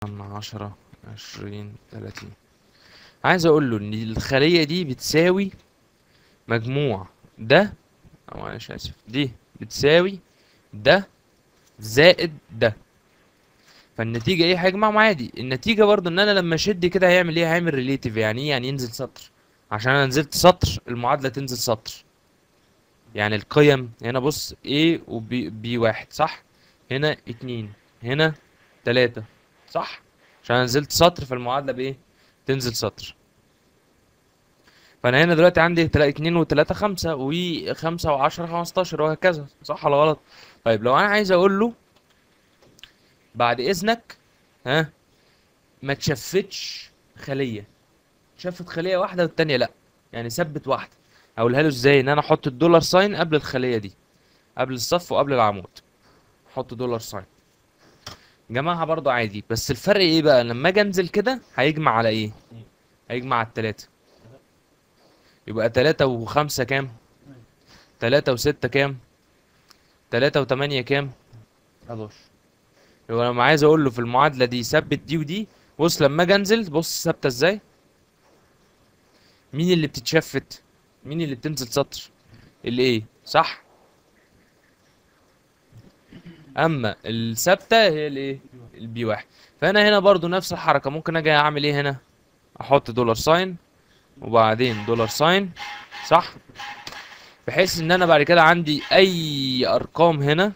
عشرة عشرين تلاتين عايز اقول له ان الخلية دي بتساوي مجموع ده او معلش اسف دي بتساوي ده زائد ده فالنتيجة ايه هيجمعهم عادي النتيجة برضو ان انا لما اشد كده هيعمل ايه هيعمل ريليتيف يعني ايه يعني ينزل سطر عشان انا نزلت سطر المعادلة تنزل سطر يعني القيم هنا بص A و B, B واحد صح هنا اتنين هنا تلاتة صح عشان انا نزلت سطر فالمعادلة بايه تنزل سطر فانا هنا دلوقتي عندي تلا- اتنين وتلاتة خمسة وخمسة وعشرة خمستاشر وهكذا صح ولا غلط طيب لو انا عايز اقول له بعد اذنك ها ما تشفتش خلية شفت خلية واحدة والتانية لا يعني ثبت واحدة اقولها له ازاي ان انا احط الدولار ساين قبل الخلية دي قبل الصف وقبل العمود احط دولار ساين جمعها برضو عادي بس الفرق ايه بقى لما اجي انزل كده هيجمع على ايه هيجمع على التلاتة يبقى تلاتة وخمسة كام تلاتة وستة كام تلاتة وتمانية كام حداشر يبقى لما عايز اقول له في المعادلة دي ثبت دي ودي بص لما اجي انزل بص ثابتة ازاي مين اللي بتتشفت مين اللي بتنزل سطر الايه صح اما الثابته هي الايه البي واحد فانا هنا برضو نفس الحركه ممكن اجي اعمل ايه هنا احط دولار ساين وبعدين دولار ساين صح بحيث ان انا بعد كده عندي اي ارقام هنا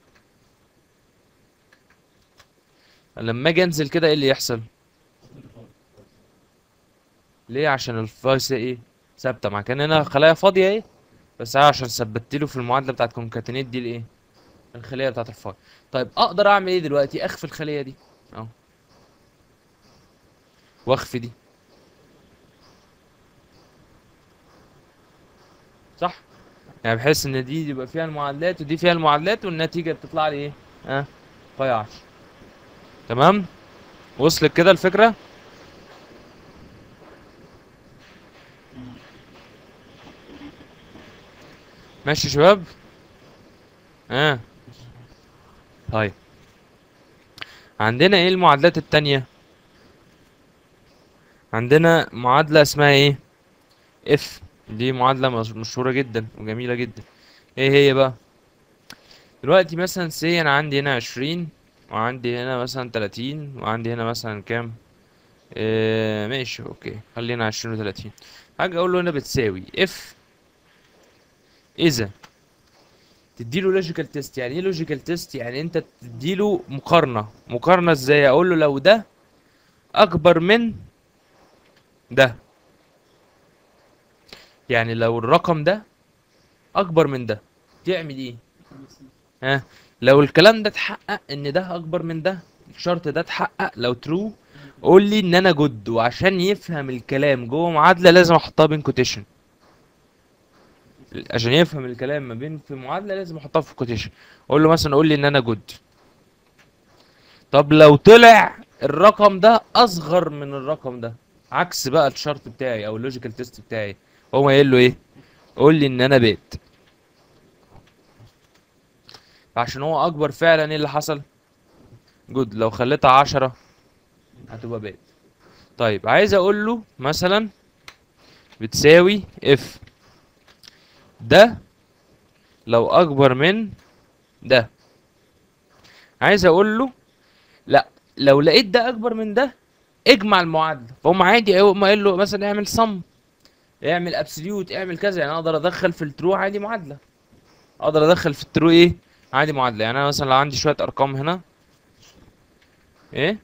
لما اجي انزل كده ايه اللي يحصل ليه عشان الفايس ايه ثابته مع كان هنا خلايا فاضيه ايه بس انا عشان ثبت له في المعادله بتاعت كونكاتينيت دي الايه الخليه بتاعت الفاي طيب اقدر اعمل ايه دلوقتي اخفي الخليه دي اهو واخفي دي صح يعني بحيث ان دي يبقى فيها المعادلات ودي فيها المعادلات والنتيجه بتطلع لي ايه ها فاي 10 تمام وصلت كده الفكره ماشي يا شباب اه طيب عندنا ايه المعادلات التانية عندنا معادلة اسمها ايه اف دي معادلة مش- مشهورة جدا وجميلة جدا ايه هي بقى دلوقتي مثلا سي انا عندي هنا عشرين وعندي هنا مثلا تلاتين وعندي هنا مثلا كام إيه ماشي اوكي خلينا عشرين وتلاتين هاجي اقول له هنا بتساوي اف اذا تديله لوجيكال تيست يعني ايه لوجيكال تيست يعني انت تديله مقارنة مقارنة ازاي اقول له لو ده اكبر من ده يعني لو الرقم ده اكبر من ده تعمل ايه ها لو الكلام ده اتحقق ان ده اكبر من ده الشرط ده اتحقق لو ترو قول لي ان انا جود وعشان يفهم الكلام جوه معادلة لازم احطها بين كوتيشن عشان يفهم الكلام ما بين في معادلة لازم احطها في كوتيشن اقول له مثلا قول لي ان انا جود طب لو طلع الرقم ده اصغر من الرقم ده عكس بقى الشرط بتاعي او اللوجيكال تيست بتاعي هو قايل له ايه قول لي ان انا بيت عشان هو اكبر فعلا ايه اللي حصل جود لو خليتها عشرة هتبقى بيت طيب عايز اقول له مثلا بتساوي اف ده لو اكبر من ده عايز اقول له لا لو لقيت ده اكبر من ده اجمع المعادله فهم عادي اقوم قايل له مثلا اعمل صم اعمل ابسوليوت اعمل كذا يعني اقدر ادخل في الترو عادي معادله اقدر ادخل في الترو ايه عادي معادله يعني انا مثلا لو عندي شويه ارقام هنا ايه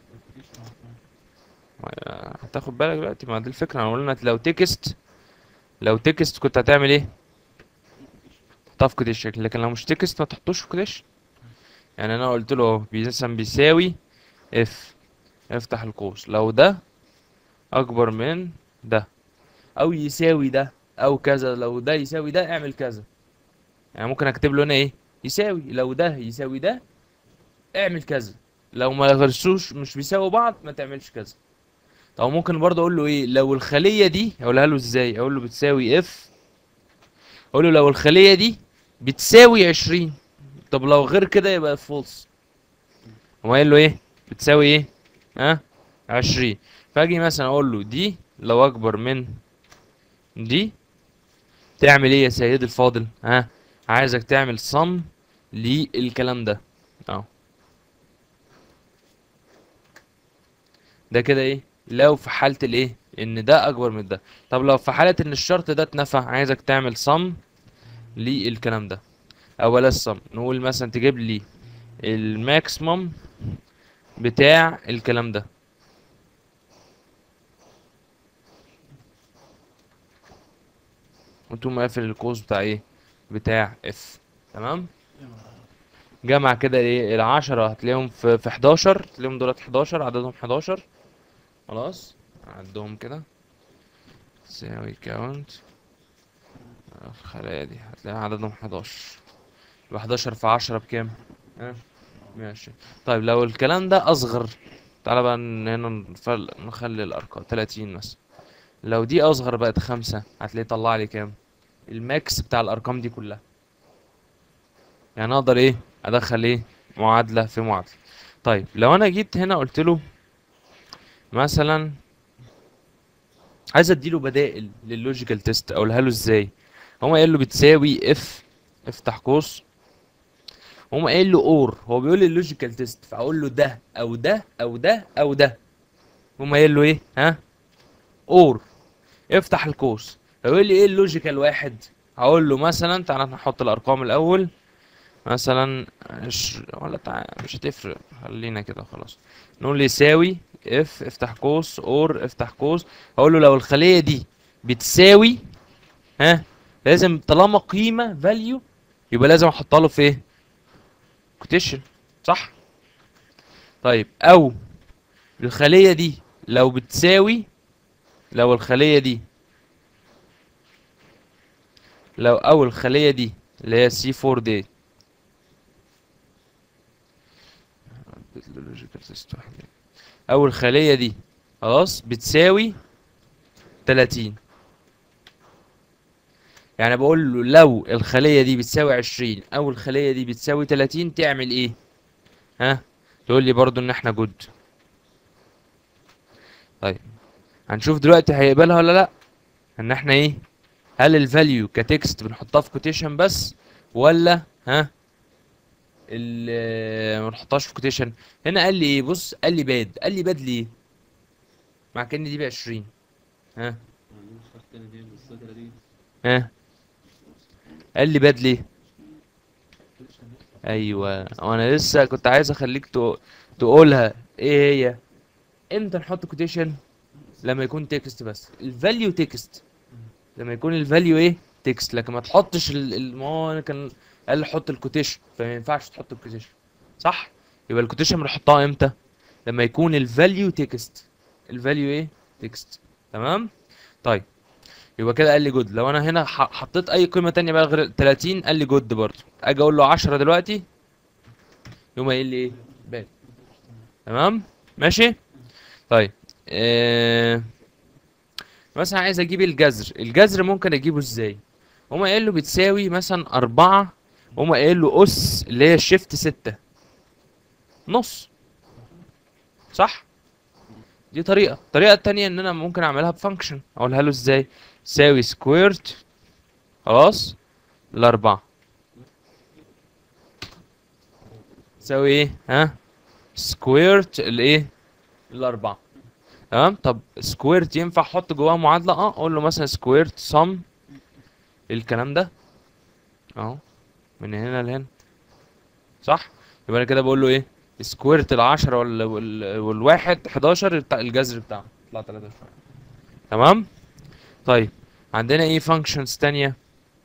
ما- هتاخد بالك دلوقتي ما دي الفكره انا قلنا لو تكست لو تكست كنت هتعمل ايه تحطها في كوديش لكن لو مش تكست ما تحطوش في كوديش يعني انا قلت له اهو بي- مثلا بيساوي اف افتح القوس لو ده اكبر من ده او يساوي ده او كذا لو ده يساوي ده اعمل كذا يعني ممكن اكتب له هنا ايه يساوي لو ده يساوي ده اعمل كذا لو ما غرسوش مش بيساوي بعض ما تعملش كذا طب ممكن برضه اقول له ايه لو الخليه دي اقولها له ازاي اقول له بتساوي اف اقول له لو الخليه دي بتساوي 20 طب لو غير كده يبقى فولس هو قايل له ايه بتساوي ايه ها عشرين فاجي مثلا اقول له دي لو اكبر من دي تعمل ايه يا سيد الفاضل ها عايزك تعمل صم للكلام ده اهو ده كده ايه لو في حالة الايه ان ده اكبر من ده طب لو في حالة ان الشرط ده اتنفى عايزك تعمل صم للكلام ده او بلاش صم نقول مثلا تجيب لي الماكسيمم بتاع الكلام ده وتقوم قافل القوس بتاع ايه بتاع اف تمام جمع كده ايه العشرة هتلاقيهم في في 11 تلاقيهم دولت 11 عددهم 11 خلاص عدهم كده تساوي كاونت الخلايا دي هتلاقي عددهم 11 يبقى 11 في 10 بكام؟ ها؟ 120 طيب لو الكلام ده اصغر تعالى بقى ن- هنا نفل... نخلي الارقام 30 مثلا لو دي اصغر بقت خمسة هتلاقيه طلع لي كام؟ الماكس بتاع الارقام دي كلها يعني اقدر ايه ادخل ايه معادلة في معادلة طيب لو انا جيت هنا قلت له مثلا عايز اديله بدائل لللوجيكال تيست اقولها له ازاي هو قايل له بتساوي اف افتح قوس هو قايل له اور هو بيقول لي اللوجيكال تيست فاقول له ده او ده او ده او ده هم قايل له ايه ها اور افتح القوس فيقول لي ايه اللوجيكال واحد هقول له مثلا تعالى نحط الارقام الاول مثلا عش... ولا تع... مش هتفرق خلينا كده خلاص نقول يساوي اف افتح قوس اور افتح قوس هقول له لو الخليه دي بتساوي ها لازم طالما قيمه فاليو يبقى لازم احطها له في ايه كوتيشن صح طيب او الخليه دي لو بتساوي لو الخليه دي لو او الخليه دي اللي هي سي 4 دي او الخليه دي خلاص بتساوي 30 يعني بقول له لو الخليه دي بتساوي 20 او الخليه دي بتساوي 30 تعمل ايه ها تقول لي برضو ان احنا جود طيب هنشوف دلوقتي هيقبلها ولا لا ان احنا ايه هل الفاليو كتكست بنحطها في كوتيشن بس ولا ها ال- ما نحطهاش في كوتيشن هنا قال لي ايه بص قال لي باد قال لي باد ليه مع كان دي ب 20 ها ها قال لي باد ليه ايوه وانا لسه كنت عايز اخليك تق- تقولها ايه هي امتى نحط كوتيشن لما يكون تكست بس الفاليو تكست لما يكون الفاليو ايه تكست لكن ما تحطش ال... ال- ما هو أنا كان قال لي حط الكوتيشن فما ينفعش تحط الكوتيشن صح يبقى الكوتيشن بنحطها امتى لما يكون الفاليو تكست الفاليو ايه تكست تمام طيب يبقى كده قال لي جود لو انا هنا ح- حطيت اي قيمه تانية بقى غير 30 قال لي جود برضه اجي اقول له 10 دلوقتي يقوم قايل لي ايه باد تمام ماشي طيب آه... مثلا عايز اجيب الجذر الجذر ممكن اجيبه ازاي هما قايل له بتساوي مثلا أربعة هما قايل له أس اللي هي شيفت ستة نص صح دي طريقة الطريقة التانية ان انا ممكن اعملها بفانكشن اقولها له ازاي ساوي سكويرت خلاص الأربعة تساوي ايه ها سكويرت الايه الأربعة تمام طب سكويرت ينفع احط جواه معادلة اه اقول له مثلا سكويرت سم الكلام ده اهو من هنا لهنا صح يبقى انا كده بقول له ايه سكويرت العشرة وال... وال... والواحد 11 بتاع الجذر بتاعه يطلع 13 تمام طيب عندنا ايه فانكشنز تانية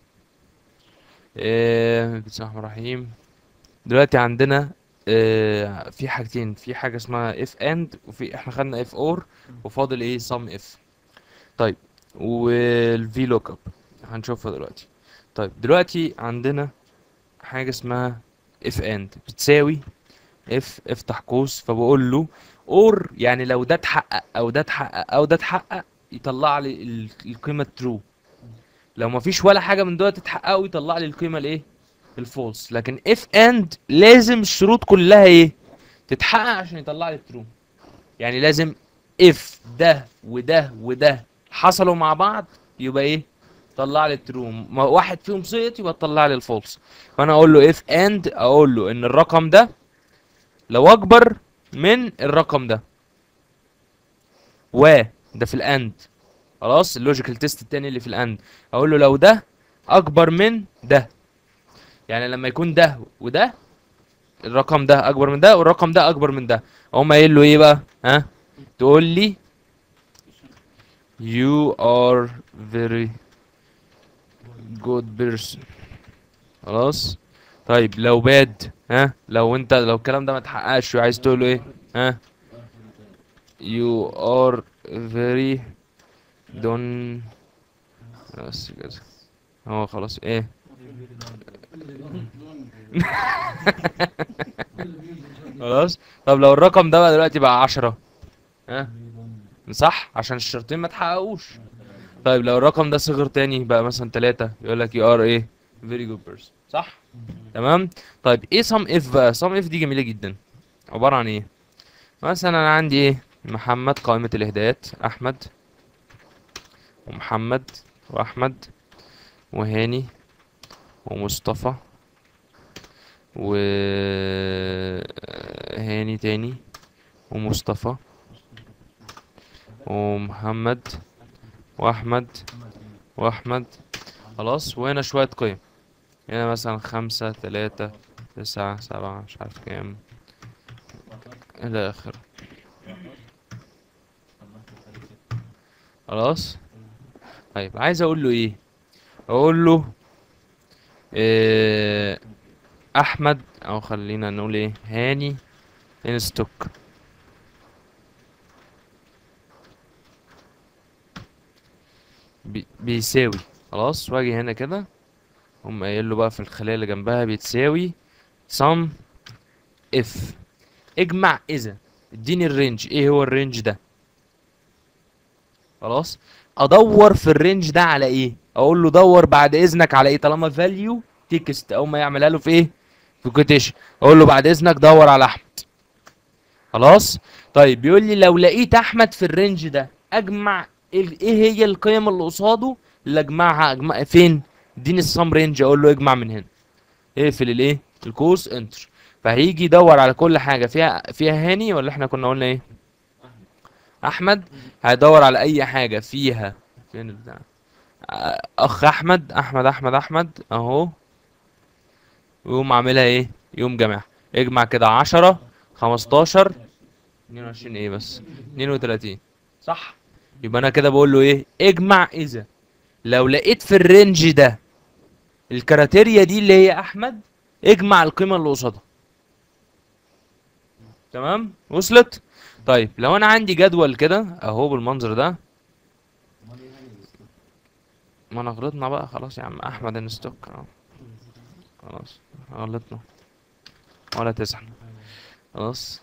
إيه... بسم الله الرحمن الرحيم دلوقتي عندنا آه، في حاجتين في حاجة اسمها if and وفي احنا خدنا if or وفاضل ايه sum if طيب وال VLOOKUP هنشوفها دلوقتي طيب دلوقتي عندنا حاجة اسمها if and بتساوي if افتح قوس فبقول له or يعني لو ده اتحقق او ده اتحقق او ده اتحقق يطلع لي ال- القيمة true لو مفيش ولا حاجة من دول تتحقق يطلع لي القيمة الايه الفولس لكن if and لازم الشروط كلها ايه تتحقق عشان يطلع لي الترو يعني لازم if ده وده وده حصلوا مع بعض يبقى ايه طلع لي الترو ما واحد فيهم سقط يبقى طلع لي الفولس فانا اقول له if and اقول له ان الرقم ده لو اكبر من الرقم ده و ده في الاند خلاص اللوجيكال تيست التاني اللي في الاند اقول له لو ده اكبر من ده يعني لما يكون ده وده الرقم ده اكبر من ده والرقم ده اكبر من ده اقوم قايل له ايه بقى ها تقول لي you are very good person خلاص طيب لو باد ها لو انت لو الكلام ده ما اتحققش وعايز تقول له ايه ها you are very don't بس كده هو خلاص ايه خلاص طب لو الرقم ده بقى دلوقتي بقى عشرة ها صح عشان الشرطين ما اتحققوش طيب لو الرقم ده صغر تاني بقى مثلا تلاتة يقول لك you are ايه very good person صح تمام طيب ايه sum if بقى sum if دي جميلة جدا عبارة عن ايه مثلا انا عندي ايه محمد قائمة الاهداءات احمد ومحمد واحمد وهاني ومصطفى وهاني تاني ومصطفى ومحمد واحمد واحمد خلاص وهنا شوية قيم هنا مثلا خمسة تلاتة تسعة سبعة مش عارف كام الى اخره خلاص طيب عايز اقول له ايه اقول له إيه احمد او خلينا نقول ايه هاني انستوك بي بيساوي خلاص واجي هنا كده اقوم قايل له بقى في الخلية اللي جنبها بتساوي sum if اجمع اذا اديني الرينج ايه هو الرينج ده خلاص ادور في الرينج ده على ايه اقول له دور بعد اذنك على ايه طالما فاليو تكست او ما يعملها له في ايه في كوتيشن اقول له بعد اذنك دور على احمد خلاص طيب بيقول لي لو لقيت احمد في الرينج ده اجمع ال- ايه هي القيم اللي قصاده اللي اجمعها اجمع فين اديني السم رينج اقول له اجمع من هنا اقفل الايه الكوس انتر فهيجي يدور على كل حاجه فيها فيها هاني ولا احنا كنا قلنا ايه احمد هيدور على اي حاجه فيها فين البتاع آه، اخ احمد احمد احمد احمد اهو ويقوم عاملها ايه يقوم جمع اجمع كده عشرة خمستاشر اتنين وعشرين ايه بس اتنين وتلاتين صح يبقى انا كده بقول له ايه اجمع اذا لو لقيت في الرينج ده الكراتيريا دي اللي هي احمد اجمع القيمه اللي قصادها تمام وصلت طيب لو انا عندي جدول كده اهو بالمنظر ده ما انا غلطنا بقى خلاص يا عم احمد انستوك اه خلاص غلطنا ولا تزعل خلاص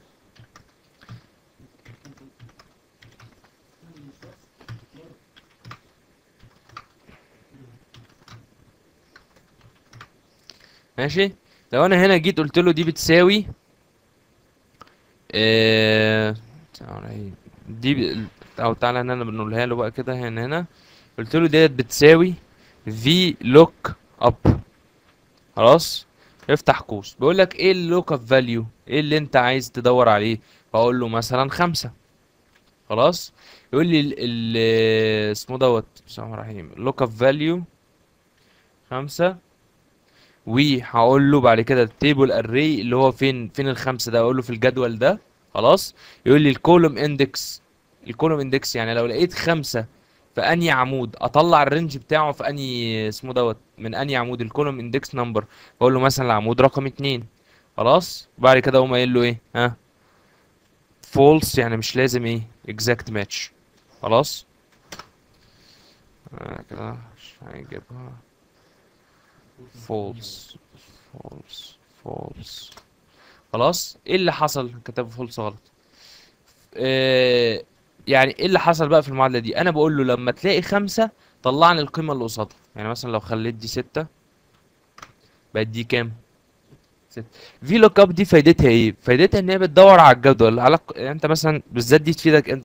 ماشي لو انا هنا جيت قلت له دي بتساوي آه... تعالى هي- دي ب... او تعالى هنا انا بنقولها له بقى كده هنا هنا قلت له ديت بتساوي في لوك اب خلاص افتح قوس بيقول لك ايه اللوك اب فاليو ايه اللي انت عايز تدور عليه فاقول له مثلا خمسة خلاص يقول لي ال ال اسمه دوت بسم الله الرحمن الرحيم لوك اب فاليو خمسة وهقول له بعد كده التيبل اري اللي هو فين فين الخمسة ده اقول له في الجدول ده خلاص يقول لي الكولوم اندكس الكولوم اندكس يعني لو لقيت خمسة في انهي عمود اطلع الرينج بتاعه في انهي اسمه دوت من انهي عمود الكولوم اندكس نمبر بقول له مثلا العمود رقم اتنين خلاص بعد كده اقوم قايل له ايه ها فولس يعني مش لازم ايه exact match خلاص آه كده مش هيجيبها false false false خلاص ايه اللي حصل كتب false غلط آه يعني ايه اللي حصل بقى في المعادلة دي انا بقول له لما تلاقي خمسة طلعني القيمة اللي قصادها يعني مثلا لو خليت دي ستة بقت دي كام في لوك اب دي فايدتها ايه فايدتها ان هي بتدور على الجدول على يعني انت مثلا بالذات دي تفيدك انت